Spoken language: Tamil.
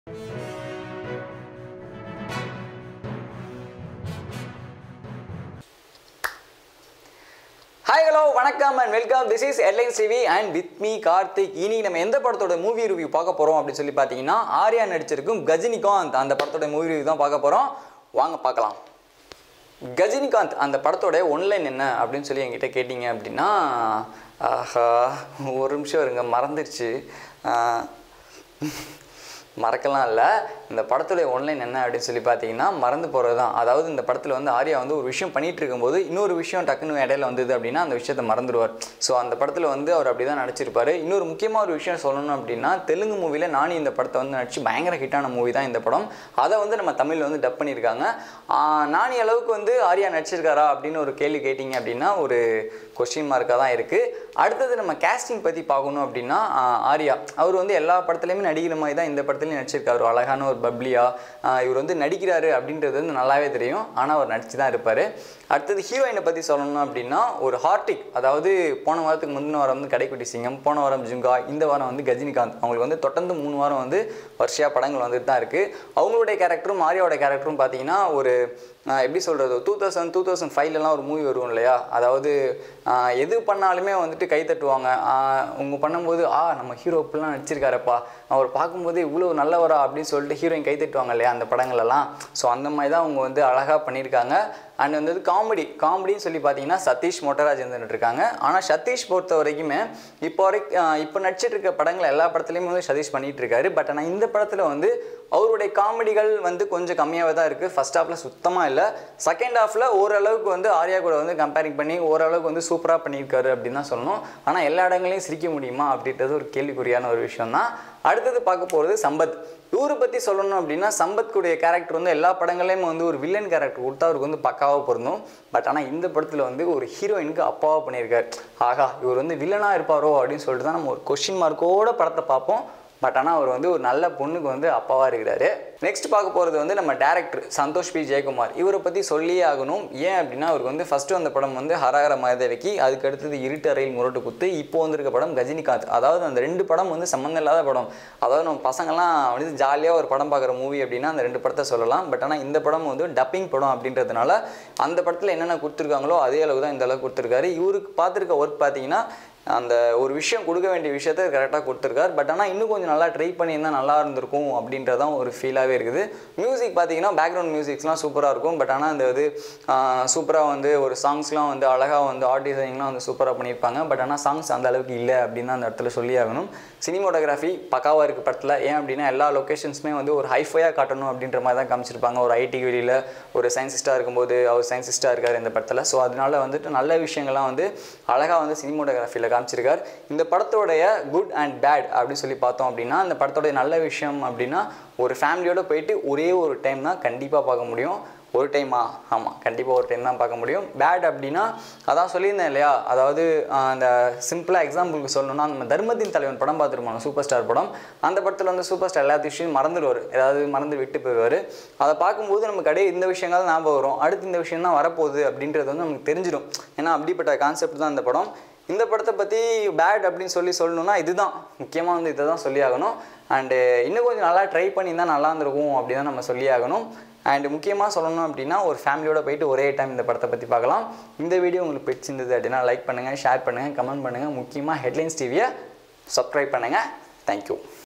ஹாய் ஹலோ வணக்கம் and welcome this is Headlines TV and with me Karthik இனி நம்ம எந்த படத்தோட மூவி ரிவ்யூ பார்க்க போகிறோம் அப்படின்னு சொல்லி பார்த்தீங்கன்னா ஆர்யா நடிச்சிருக்கும் கஜினிகாந்த் அந்த படத்தோட மூவி ரிவ்யூ தான் பார்க்க போகிறோம் வாங்க பார்க்கலாம் கஜினிகாந்த் அந்த படத்தோட ஒன்லைன் என்ன அப்படின்னு சொல்லி என்கிட்ட கேட்டிங்க அப்படின்னா ஆஹா ஒரு நிமிஷம் இருங்க மறந்துடுச்சு ஆஹ், மறக்கலாம் இல்லை இந்த படத்துடைய ஒன்லைன் என்ன அப்படின்னு சொல்லி பார்த்தீங்கன்னா மறந்து போகிறது தான் அதாவது இந்த படத்தில் வந்து ஆர்யா வந்து ஒரு விஷயம் பண்ணிட்டு இருக்கும்போது இன்னொரு விஷயம் டக்குன்னு இடையில வந்தது அப்படின்னா அந்த விஷயத்தை மறந்துடுவார் ஸோ அந்த படத்தில் வந்து அவர் அப்படி தான் நடிச்சிருப்பாரு இன்னொரு முக்கியமாக ஒரு விஷயம் சொல்லணும் அப்படின்னா தெலுங்கு மூவியில் நானி இந்த படத்தை வந்து நடிச்சு பயங்கர ஹிட்டான மூவி தான் இந்த படம் அதை வந்து நம்ம தமிழில் வந்து டப் பண்ணியிருக்காங்க ஆஹ் நானி அளவுக்கு வந்து ஆர்யா நடிச்சிருக்காரா அப்படின்னு ஒரு கேள்வி கேட்டிங்க அப்படின்னா ஒரு கொஸ்டின் மார்க்காக தான் இருக்குது அடுத்தது நம்ம கேஸ்டிங் பற்றி பார்க்கணும் அப்படின்னா ஆஹ் ஆர்யா அவர் வந்து எல்லா படத்துலையுமே நடிக்கிற மாதிரி தான் இந்த படத்துலையும் நடிச்சிருக்காரு ஒரு அழகான ஒரு பப்ளியா ஆஹ் இவர் வந்து நடிக்கிறாரு அப்படின்றது வந்து நல்லாவே தெரியும் ஆனால் அவர் நடிச்சு தான் இருப்பார் அடுத்தது ஹீரோயினை பற்றி சொல்லணும் அப்படின்னா ஒரு ஹார்டிக் அதாவது போன வாரத்துக்கு முந்தின வாரம் வந்து கடைக்குட்டி சிங்கம் போன வாரம் ஜுங்கா இந்த வாரம் வந்து கஜினிகாந்த் அவங்களுக்கு வந்து தொடர்ந்து மூணு வாரம் வந்து வரிசையாக படங்கள் வந்துட்டு தான் இருக்குது அவங்களுடைய கேரக்டரும் ஆர்யாவோட கேரக்டரும் பார்த்தீங்கன்னா ஒரு ஆஹ் எப்படி சொல்கிறது டூ தௌசண்ட் டூ தௌசண்ட் ஃபைவ்லலாம் ஒரு மூவி வரும் இல்லையா அதாவது ஆஹ் எது பண்ணாலுமே வந்துட்டு கை தட்டுவாங்க ஆஹ் அவங்க பண்ணும்போது ஆ நம்ம ஹீரோ இப்படிலாம் நடிச்சிருக்காரப்பா அவர் பார்க்கும்போது இவ்வளோ நல்லவரா அப்படின்னு சொல்லிட்டு ஹீரோயின் கை தட்டுவாங்க இல்லையா அந்த படங்களெல்லாம் ஸோ அந்த மாதிரி தான் அவங்க வந்து அழகாக பண்ணியிருக்காங்க அண்ட் வந்து காமெடி காமெடின்னு சொல்லி பார்த்தீங்கன்னா சதீஷ் மொட்டராஜ் இருந்துட்டு இருக்காங்க ஆனால் சதீஷ் பொறுத்த வரைக்குமே இப்போ வரைக்கும் இப்போ நடிச்சிட்டு இருக்க படங்கள் எல்லா படத்துலையுமே வந்து சதீஷ் பண்ணிட்டு இருக்காரு பட் ஆனால் இந்த படத்தில் வந்து அவருடைய காமெடிகள் வந்து கொஞ்சம் கம்மியாகவே தான் இருக்குது ஃபர்ஸ்ட் ஹாஃபில் சுத்தமாக இல்லை செகண்ட் ஹாஃபில் ஓரளவுக்கு வந்து ஆர்யா கூட வந்து கம்பேரிங் பண்ணி ஓரளவுக்கு வந்து சூப்பராக பண்ணியிருக்காரு அப்படின்னு தான் சொல்லணும் ஆனால் எல்லா இடங்களையும் சிரிக்க முடியுமா அப்படின்றது ஒரு கேள்விக்குறியான ஒரு விஷயம் தான் அடுத்தது பார்க்க போகிறது சம்பத் இவரை பற்றி சொல்லணும் அப்படின்னா சம்பத்குடைய கேரக்டர் வந்து எல்லா படங்களையும் வந்து ஒரு வில்லன் கேரக்டர் கொடுத்தா அவருக்கு வந்து பக்காவாக பொருந்தும் பட் ஆனால் இந்த படத்தில் வந்து ஒரு ஹீரோயினுக்கு அப்பாவாக பண்ணியிருக்காரு ஆகா இவர் வந்து வில்லனாக இருப்பாரோ அப்படின்னு சொல்லிட்டு தான் நம்ம ஒரு கொஷின் மார்க்கோட படத்தை பார்ப்போம் பட் ஆனால் அவர் வந்து ஒரு நல்ல பொண்ணுக்கு வந்து அப்பாவாக இருக்கிறாரு நெக்ஸ்ட் பார்க்க போகிறது வந்து நம்ம டேரக்டர் சந்தோஷ் பி ஜெயக்குமார் இவரை பற்றி சொல்லியே ஆகணும் ஏன் அப்படின்னா அவருக்கு வந்து ஃபஸ்ட்டு வந்த படம் வந்து ஹரஹர மயதேவிக்கு அதுக்கு அடுத்தது இருட்டு அறையில் முரட்டு குத்து இப்போ வந்திருக்க படம் கஜினிகாந்த் அதாவது அந்த ரெண்டு படம் வந்து சம்மந்தம் இல்லாத படம் அதாவது நம்ம பசங்கள்லாம் வந்து ஜாலியாக ஒரு படம் பார்க்குற மூவி அப்படின்னா அந்த ரெண்டு படத்தை சொல்லலாம் பட் ஆனால் இந்த படம் வந்து டப்பிங் படம் அப்படின்றதுனால அந்த படத்தில் என்னென்ன கொடுத்துருக்காங்களோ அதே அளவு தான் இந்த அளவுக்கு கொடுத்துருக்காரு இவருக்கு பார்த்துருக்க ஒர்க் பார்த்தீங்கன்னா அந்த ஒரு விஷயம் கொடுக்க வேண்டிய விஷயத்த கரெக்டாக கொடுத்துருக்காரு பட் ஆனால் இன்னும் கொஞ்சம் நல்லா ட்ரை பண்ணியிருந்தால் நல்லா இருந்திருக்கும் அப்படின்றதான் ஒரு ஃபீலாகவே இருக்குது மியூசிக் பார்த்தீங்கன்னா பேக்ரவுண்ட் மியூசிக்ஸ்லாம் சூப்பராக இருக்கும் பட் ஆனால் அந்த இது சூப்பராக வந்து ஒரு சாங்ஸ்லாம் வந்து அழகாக வந்து ஆர்ட் டிசைனிங்லாம் வந்து சூப்பராக பண்ணியிருப்பாங்க பட் ஆனால் சாங்ஸ் அந்த அளவுக்கு இல்லை அப்படின்னு தான் அந்த இடத்துல சொல்லி ஆகணும் சினிமோட்டோகிராஃபி பக்காவாக இருக்குது படத்தில் ஏன் அப்படின்னா எல்லா லொக்கேஷன்ஸுமே வந்து ஒரு ஹைஃபையாக காட்டணும் அப்படின்ற மாதிரி தான் காமிச்சிருப்பாங்க ஒரு ஐடி வெளியில் ஒரு சயின்சிஸ்டாக இருக்கும்போது அவர் சயின்சிஸ்டாக இருக்கார் இந்த படத்தில் ஸோ அதனால வந்துட்டு நல்ல விஷயங்கள்லாம் வந்து அழகாக வந்து சினிமோட்டோகிராஃபியில் காமிச்சிருக்கார் இந்த படத்தோடைய குட் அண்ட் பேட் அப்படின்னு சொல்லி பார்த்தோம் அப்படின்னா இந்த படத்தோடைய நல்ல விஷயம் அப்படின்னா ஒரு ஃபேமிலியோட போயிட்டு ஒரே ஒரு டைம் தான் கண்டிப்பாக பார்க்க முடியும் ஒரு டைமா ஆமாம் கண்டிப்பாக ஒரு டைம் தான் பார்க்க முடியும் பேட் அப்படின்னா அதான் சொல்லியிருந்தேன் இல்லையா அதாவது ஆஹ், அந்த சிம்பிளாக எக்ஸாம்பிளுக்கு சொல்லணும்னா நம்ம தர்மத்தின் தலைவன் படம் பார்த்துருப்போம் சூப்பர் ஸ்டார் படம் அந்த படத்தில் வந்து சூப்பர் ஸ்டார் எல்லா விஷயம் மறந்துடுவார் ஏதாவது மறந்து விட்டு போயிடுவார் அதை பார்க்கும்போது நமக்கு அடையே இந்த விஷயங்கள் தான் ஞாபகம் வரும் அடுத்து இந்த விஷயம் தான் வரப்போகுது அப்படின்றது வந்து நமக்கு தெரிஞ்சிடும் ஏன்னா அப்படிப்பட்ட கான்செப்ட் தான் இந்த படம் இந்த படத்தை பற்றி பேட் அப்படின்னு சொல்லி சொல்லணும்னா இதுதான் முக்கியமாக வந்து இதை தான் சொல்லி ஆகணும் அண்டு இன்னும் கொஞ்சம் நல்லா ட்ரை பண்ணி தான் நல்லா இருந்திருக்கும் அப்படி தான் நம்ம சொல்லி ஆகணும் அண்ட் முக்கியமாக சொல்லணும் அப்படின்னா ஒரு ஃபேமிலியோட போயிட்டு ஒரே டைம் இந்த படத்தை பற்றி பார்க்கலாம் இந்த வீடியோ உங்களுக்கு பிடிச்சிருந்தது அப்படின்னா லைக் பண்ணுங்கள் ஷேர் பண்ணுங்கள் கமெண்ட் பண்ணுங்கள் முக்கியமாக ஹெட்லைன்ஸ் டிவியை சப்ஸ்கிரைப் பண்ணுங்கள் தேங்க்யூ